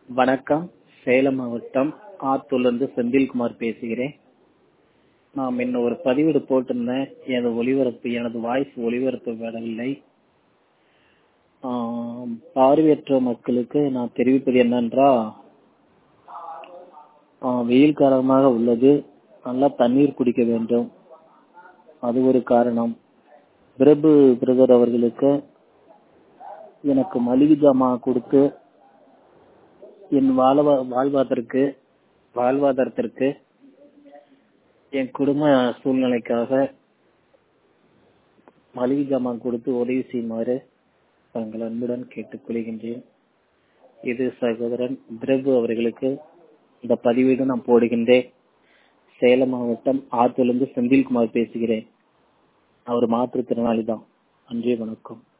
வணக்கம் சேலம் மாவட்டம் ஆத்தூர்லேருந்து செந்தில்குமார் பேசுகிறேன் நான் முன்ன ஒரு பதிவேடு போட்டிருந்தேன் எனது ஒளிபரப்பு எனது வாய்ஸ் ஒளிபரப்பு வரவில்லை ஆம், பார்வையற்ற மக்களுக்கு நான் தெரிவிப்பது என்னென்றால் ஆ, வெயில் காலமாக உள்ளது நல்லா தண்ணீர் குடிக்க வேண்டும் அது ஒரு காரணம் பிரபு பிரதர் அவர்களுக்கு எனக்கு மளிகை ஜாமான் கொடுத்து என் வாழ்வா வாழ்வாதற்கு வாழ்வாதாரத்திற்கு என் குடும்ப சூழ்நிலைக்காக மளிகை ஜாமான் கொடுத்து உதவி செய்யுமாறு தங்கள் அன்புடன் கேட்டுக்கொள்கின்றேன் இது சகோதரன் பிரபு அவர்களுக்கு இந்த பதிவீடு நான் போடுகின்றேன் சேலம் மாவட்டம் ஆத்தூர்லேருந்து செந்தில்குமார் பேசுகிறேன் அவர் மாற்றுத்திறனாளி தான் நன்றி வணக்கம்